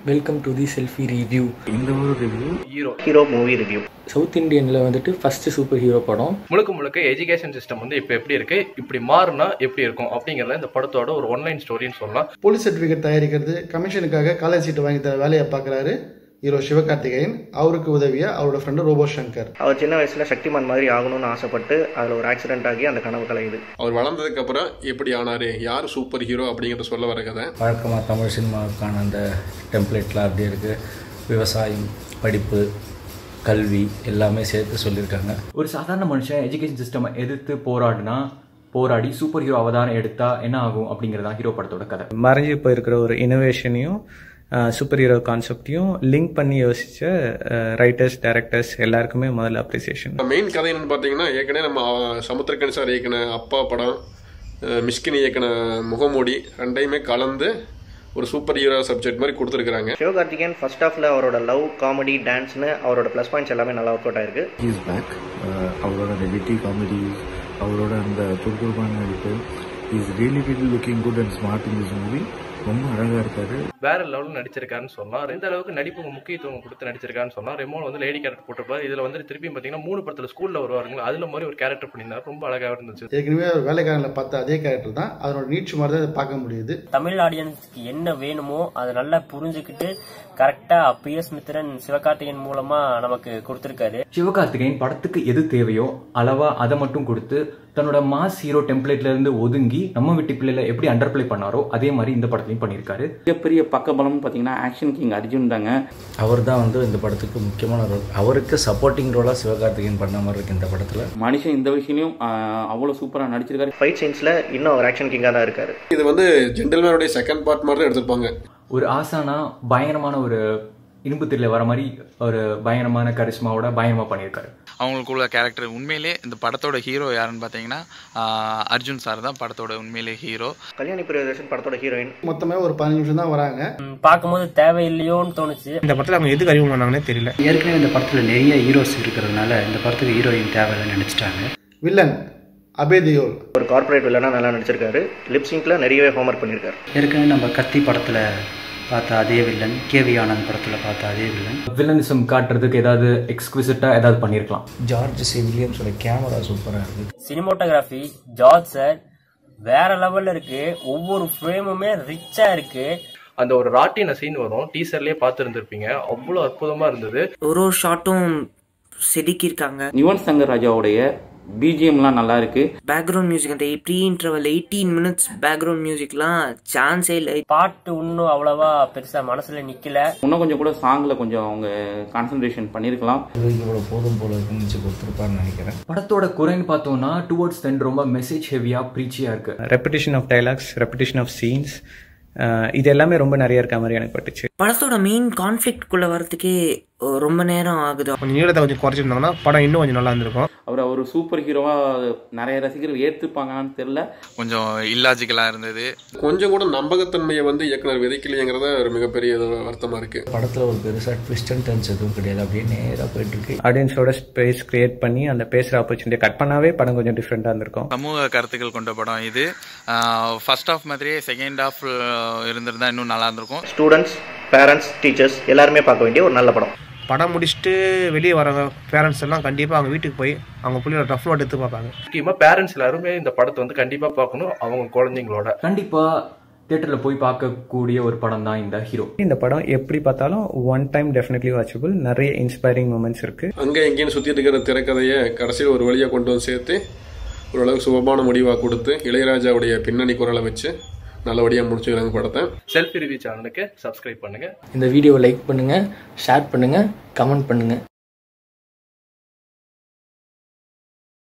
welcome to the selfie review இந்த ஒரு review hero hero movie review south இந்தியனில் வந்துட்டு ஃபஸ்ட்டு சூப்பர் ஹீரோ படம் முழுக்க முழுக்க எஜுகேஷன் சிஸ்டம் வந்து இப்போ எப்படி இருக்கு இப்படி மாறினா எப்படி இருக்கும் அப்படிங்கறத இந்த படத்தோட ஒரு ஒன்லைன் ஸ்டோரின்னு சொல்லலாம் போலீஸ் சர்டிஃபிகேட் தயாரிக்கிறது கமிஷனுக்காக காலேஜ் சீட்டு வாங்கி தர வேலையை பார்க்குறாரு ஹீரோ சிவகார்த்திகேயன் அவருக்கு உதவியா அவரோட ஃப்ரெண்டு ரோபோ சங்கர் அவர் சின்ன வயசுல சக்திமான் மாதிரி ஆகணும்னு ஆசைப்பட்டு அதுல ஒரு ஆக்சிடென்ட் ஆகி அந்த கனவு கலையுது அவர் வளர்ந்ததுக்கு அப்புறம் எப்படி ஆனாரு யார் சூப்பர் ஹீரோ அப்படிங்கிறத சொல்ல வர கதை வழக்கமாக தமிழ் சினிமாவுக்கான அந்த டெம்ப்ளேட்லாம் அப்படியே இருக்குது விவசாயம் படிப்பு கல்வி எல்லாமே சேர்த்து சொல்லியிருக்காங்க ஒரு சாதாரண மனுஷன் எஜுகேஷன் சிஸ்டம் எதிர்த்து போராடினா போராடி சூப்பர் ஹீரோ அவதாரம் எடுத்தா என்ன ஆகும் அப்படிங்கறதா ஹீரோ படத்தோட கதை மறைஞ்சு போயிருக்கிற ஒரு இனோவேஷனையும் சூப்பர் ஹீரோ கான்செப்டையும் லிங்க் பண்ணி யோசிச்ச ரைட்டர்ஸ் டைரக்டர்ஸ் எல்லாருக்குமே முதல்ல அப்ரிசியேஷன் மெயின் கதை என்னன்னு பார்த்தீங்கன்னா ஏற்கனவே நம்ம அஹ், சமுத்திரக்கணி சார் இயக்கின அப்பா படம் அஹ், மிஷ்கின் இயக்கின முகமூடி ரெண்டையுமே கலந்து ஒரு சூப்பர் ஹீரோ சப்ஜெக்ட் மாதிரி கொடுத்துருக்காங்க சிவகார்த்திகேயன் ஃபர்ஸ்ட் ஹாஃப்ல அவரோட லவ் காமெடி டான்ஸ்னு அவரோட ப்ளஸ் பாயிண்ட்ஸ் எல்லாமே நல்லா ஒர்க் அவுட் ஆயிருக்கு இஸ் பேக் அவரோட நெகட்டிவ் காமெடி அவரோட அந்த துருதுருப்பான நடிப்பு is really really looking good and smart in this movie ரொம்ப அழகாக இருக்காரு வேற லெவலில் நடிச்சிருக்காருன்னு சொல்லலாம் எந்த அளவுக்கு நடிப்புக்கு முக்கியத்துவம் கொடுத்து நடிச்சிருக்காருன்னு சொல்லலாம் ரெமோன் வந்து லேடி கேரக்டர் போட்டிருப்பாரு இதுல வந்து திருப்பி பாத்தீங்கன்னா மூணு படத்துல ஸ்கூல்ல வருவாருங்களா அதுல மாதிரி ஒரு கேரக்டர் பண்ணியிருந்தாரு ரொம்ப அழகாக இருந்துச்சு ஏற்கனவே அவர் வேலைக்காரங்களை பார்த்த அதே கேரக்டர் தான் அதனோட நீட்சி மாதிரி தான் இதை பார்க்க முடியுது தமிழ் ஆடியன்ஸ்க்கு என்ன வேணுமோ அதை நல்லா புரிஞ்சுக்கிட்டு கரெக்டா பிஎஸ் மித்ரன் சிவகார்த்திகேயன் மூலமா நமக்கு கொடுத்திருக்காரு சிவகார்த்திகேயன் படத்துக்கு எது தேவையோ அளவா அதை மட்டும் கொடுத்து தன்னோட மாஸ் ஹீரோ டெம்ப்ளேட்ல இருந்து ஒதுங்கி நம்ம வீட்டு பிள்ளைல எப்படி அண்டர் ப்ளே பண்ணாரோ அதே மாதிரி இந்த படத்துலையும் பண்ணியிருக்காரு மிகப்பெரிய பக்கபலம் பார்த்தீங்கன்னா ஆக்ஷன் கிங் அர்ஜுன் தாங்க அவர் தான் வந்து இந்த படத்துக்கு முக்கியமான ரோல் அவருக்கு சப்போர்ட்டிங் ரோலாக சிவகார்த்திகேயன் பண்ண மாதிரி இருக்கு இந்த படத்தில் மனுஷன் இந்த விஷயத்தையும் அவ்வளோ சூப்பராக நடிச்சிருக்காரு ஃபைட் சீன்ஸ்ல இன்னும் அவர் ஆக்ஷன் கிங்கா தான் இருக்காரு இது வந்து ஜென்டில்மேனுடைய செகண்ட் பார்ட் மாதிரி தான் எடுத்திருப்பாங்க ஒரு ஆசானா பயங்கரமான ஒரு இரும்பு திரையில வர மாதிரி ஒரு பயங்கரமான கரிஷ்மாவோட பயங்கரமா பண்ணியிருக்காரு அவங்களுக்குள்ள கேரக்டர் உண்மையிலே இந்த படத்தோட ஹீரோ யாருன்னு பார்த்தீங்கன்னா ஆஹ், அர்ஜுன் சார் தான் படத்தோட உண்மையிலே ஹீரோ கல்யாணி பிரியதர்ஷன் படத்தோட ஹீரோயின் மொத்தமே ஒரு பதினஞ்சு நிமிஷம் தான் வராங்க ம், பார்க்கும்போது தேவையில்லையோன்னு தோணுச்சு இந்த படத்தில் அவங்க எதுக்கு அறிமுகம் பண்ணாங்கன்னே தெரியல ஏற்கனவே இந்த படத்தில் நிறைய ஹீரோஸ் இருக்கிறதுனால இந்த படத்துக்கு ஹீரோயின் தேவையில்லைன்னு நினச்சிட்டாங்க வில்லன் அபய் தியோல் ஒரு கார்ப்பரேட் வில்லனா நல்லா நடிச்சிருக்காரு லிப்சிங்க்ல நிறையவே ஹோம்ஒர்க் பண்ணியிருக்காரு ஏற்கனவே நம்ம கத்தி படத்தில் பார்த்த அதே வில்லன் கேவி ஆனந்த் படத்தில் பார்த்த அதே வில்லன் வில்லனிசம் காட்டுறதுக்கு ஏதாவது எக்ஸ்குவிசிட்டா ஏதாவது பண்ணியிருக்கலாம் ஜார்ஜ் சி வில்லியம்ஸோட கேமரா சூப்பராக இருக்குது சினிமோட்டோகிராஃபி ஜார்ஜ் சார் வேற லெவல்ல இருக்கு ஒவ்வொரு ஃப்ரேமுமே ரிச்சா இருக்கு அந்த ஒரு ராட்டின சீன் வரும் டீசர்லயே பார்த்து இருந்திருப்பீங்க அவ்வளவு அற்புதமா இருந்தது ஒரு ஒரு ஷாட்டும் செதுக்கியிருக்காங்க யுவன் சங்கர் ராஜாவுடைய பிஜிஎம்லாம் நல்லா இருக்கு பேக்ரவுண்ட் மியூசிக் அந்த pre interval eighteen minutes background மியூசிக்லாம் சான்ஸே இல்லை பாட்டு இன்னும் அவ்வளவா பெருசா மனசுல நிக்கல இன்னும் கொஞ்சம் கூட சாங்கில் கொஞ்சம் அவங்க கான்சன்ட்ரேஷன் பண்ணியிருக்கலாம் இவ்வளோ போதும் போல இருக்குன்னு வச்சு கொடுத்துருப்பாருன்னு நினைக்கிறேன் படத்தோட குறைன்னு பார்த்தோம்னா டுவர்ட்ஸ் தென் ரொம்ப மெசேஜ் ஹெவியா ப்ரீச்சியா இருக்கு repetition of dialogues repetition of scenes இது எல்லாமே ரொம்ப நிறைய இருக்க மாதிரி எனக்கு பட்டுச்சு படத்தோட மெயின் கான்ஃப்ளிக்ட் குள்ள வரதுக்கே அஹ், ரொம்ப நேரம் ஆகுது கொஞ்சம் நீளத்தை கொஞ்சம் குறைச்சிருந்தாங்கன்னா படம் இன்னும் கொஞ்சம் நல்லா இருந்திருக்கும் அவர் ஒரு சூப்பர் ஹீரோவாக நிறைய ரசிகர்கள் ஏற்றுப்பாங்கன்னு தெரில கொஞ்சம் இல்லாஜிக்கலாக இருந்தது கொஞ்சம் கூட நம்பகத்தன்மையை வந்து இயக்குனர் விதைக்கலைங்கிறத ஒரு மிகப்பெரிய இது வருத்தமா இருக்கு படத்தில் ஒரு பெருசாக ட்விஸ்ட் அண்ட் டர்ன்ஸ் எதுவும் கிடையாது அப்படியே நேராக போயிட்டு இருக்கு ஆடியன்ஸோட ஸ்பேஸ் கிரியேட் பண்ணி அந்த பேசுகிற ஆப்பர்ச்சுனிட்டியை கட் பண்ணாவே படம் கொஞ்சம் டிஃப்ரெண்ட்டாக இருந்திருக்கும் சமூக கருத்துக்கள் கொண்ட படம் இது ஃபர்ஸ்ட் ஹாஃப் மாதிரியே செகண்ட் ஹாஃப் இருந்திருந்தா இன்னும் நல்லா இருந்திருக்கும் ஸ்டூடெண்ட்ஸ் பேரண்ட்ஸ் டீச்சர்ஸ் எல்லாருமே பார்க்க வேண்டிய ஒரு நல்ல படம் படம் முடிச்சுட்டு வெளியே வர பேரண்ட்ஸ் எல்லாம் கண்டிப்பாக அவங்க வீட்டுக்கு போய் அவங்க பிள்ளையோட ரஃப் நோட் எடுத்து பார்ப்பாங்க முக்கியமா பேரண்ட்ஸ் எல்லாருமே இந்த படத்தை வந்து கண்டிப்பா பார்க்கணும் அவங்க குழந்தைங்களோட கண்டிப்பா தியேட்டர்ல போய் பார்க்கக்கூடிய ஒரு படம் தான் இந்த ஹீரோ இந்த படம் எப்படி பார்த்தாலும் ஒன் டைம் டெஃபினெட்லி வாட்சபிள் நிறைய இன்ஸ்பைரிங் மூமெண்ட்ஸ் இருக்கு அங்கே எங்கேயும் சுற்றிட்டு இருக்கிற திரைக்கதையை கடைசியில் ஒரு வழியாக கொண்டு வந்து சேர்த்து ஓரளவுக்கு சுபமான முடிவாக கொடுத்து இளையராஜாவுடைய பின்னணி குரலை வச்சு நல்லபடியாக முடிச்சுக்கிறாங்க படத்தை செல்ஃபி ரிவ்யூ சேனலுக்கு சப்ஸ்கிரைப் பண்ணுங்க இந்த வீடியோவை லைக் பண்ணுங்கள் ஷேர் பண்ணுங்கள் கமெண்ட் பண்ணுங்கள்